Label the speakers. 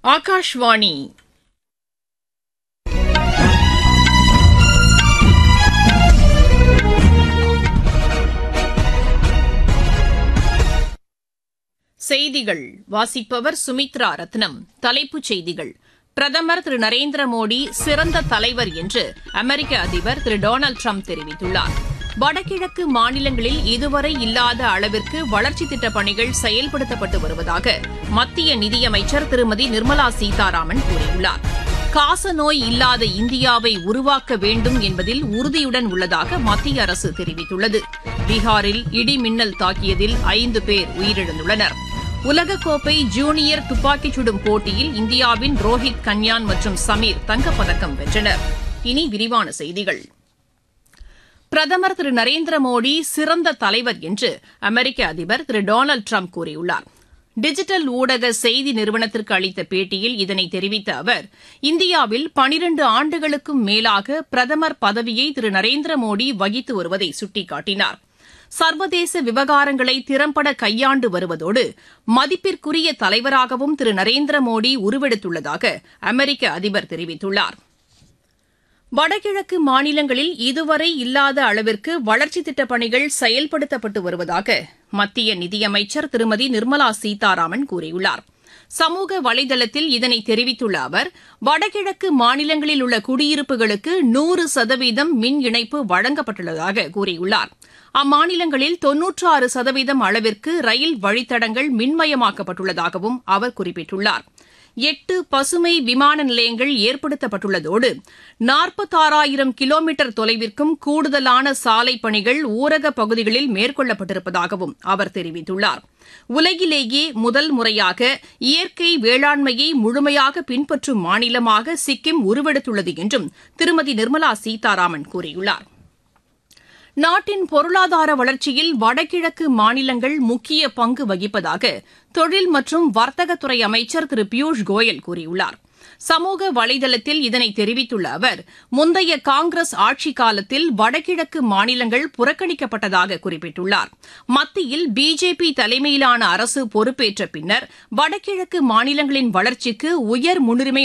Speaker 1: ஆகாஷ்வாணி செய்திகள் வாசிப்பவர் சுமித்ரா ரத்னம் தலைப்புச் செய்திகள் பிரதமர் திரு நரேந்திர மோடி சிறந்த தலைவர் என்று அமெரிக்க அதிபர் திரு டொனால்டு ட்ரம்ப் தெரிவித்துள்ளார் வடகிழக்கு மாநிலங்களில் இதுவரை இல்லாத அளவிற்கு வளர்ச்சித் திட்டப் பணிகள் செயல்படுத்தப்பட்டு வருவதாக மத்திய நிதியமைச்சர் திருமதி நிர்மலா சீதாராமன் கூறியுள்ளார் காசநோய் இல்லாத இந்தியாவை உருவாக்க வேண்டும் என்பதில் உறுதியுடன் உள்ளதாக மத்திய அரசு தெரிவித்துள்ளது பீகாரில் இடி மின்னல் தாக்கியதில் ஐந்து பேர் உயிரிழந்துள்ளனர் உலகக்கோப்பை ஜூனியர் துப்பாக்கிச் சுடும் போட்டியில் இந்தியாவின் ரோஹித் கன்யான் மற்றும் சமீர் தங்கப்பதக்கம் வென்றனர் இனி விரிவான செய்திகள் பிரதமர் திரு நரேந்திர மோடி சிறந்த தலைவர் என்று அமெரிக்க அதிபர் திரு டொனால்டு ட்ரம்ப் கூறியுள்ளார் டிஜிட்டல் ஊடக செய்தி நிறுவனத்திற்கு அளித்த பேட்டியில் இதனை தெரிவித்த அவர் இந்தியாவில் பனிரண்டு ஆண்டுகளுக்கும் மேலாக பிரதமர் பதவியை திரு நரேந்திர மோடி வகித்து வருவதை சுட்டிக்காட்டினார் சர்வதேச விவகாரங்களை திறம்பட கையாண்டு வருவதோடு மதிப்பிற்குரிய தலைவராகவும் திரு நரேந்திர மோடி உருவெடுத்துள்ளதாக அமெரிக்க அதிபர் தெரிவித்துள்ளார் வடகிழக்கு மாநிலங்களில் இதுவரை இல்லாத அளவிற்கு வளர்ச்சித் திட்டப் பணிகள் செயல்படுத்தப்பட்டு வருவதாக மத்திய நிதியமைச்சர் திருமதி நிர்மலா சீதாராமன் கூறியுள்ளார் சமூக வலைதளத்தில் இதனை தெரிவித்துள்ள அவர் வடகிழக்கு மாநிலங்களில் உள்ள குடியிருப்புகளுக்கு நூறு சதவீதம் மின் இணைப்பு வழங்கப்பட்டுள்ளதாக கூறியுள்ளார் அம்மாநிலங்களில் தொன்னூற்றாறு சதவீதம் அளவிற்கு ரயில் வழித்தடங்கள் மின்மயமாக்கப்பட்டுள்ளதாகவும் அவர் குறிப்பிட்டுள்ளார் எட்டு பசுமை விமான நிலையங்கள் ஏற்படுத்தப்பட்டுள்ளதோடு நாற்பத்தாறாயிரம் கிலோமீட்டர் தொலைவிற்கும் கூடுதலான சாலை பணிகள் ஊரக பகுதிகளில் மேற்கொள்ளப்பட்டிருப்பதாகவும் அவர் தெரிவித்துள்ளார் உலகிலேயே முதல் முறையாக இயற்கை வேளாண்மையை முழுமையாக பின்பற்றும் மாநிலமாக சிக்கிம் உருவெடுத்துள்ளது என்றும் திருமதி நிர்மலா சீதாராமன் கூறியுள்ளார் நாட்டின் பொருளாதார வளர்ச்சியில் வடகிழக்கு மாநிலங்கள் முக்கிய பங்கு வகிப்பதாக தொழில் மற்றும் வர்த்தகத்துறை அமைச்சர் திரு பியூஷ் கோயல் கூறியுள்ளார் சமூக வலைதளத்தில் இதனை தெரிவித்துள்ள அவர் முந்தைய காங்கிரஸ் ஆட்சிக் காலத்தில் வடகிழக்கு மாநிலங்கள் புறக்கணிக்கப்பட்டதாக குறிப்பிட்டுள்ளார் மத்தியில் பிஜேபி தலைமையிலான அரசு பொறுப்பேற்ற பின்னர் வடகிழக்கு மாநிலங்களின் வளர்ச்சிக்கு உயர் முன்னுரிமை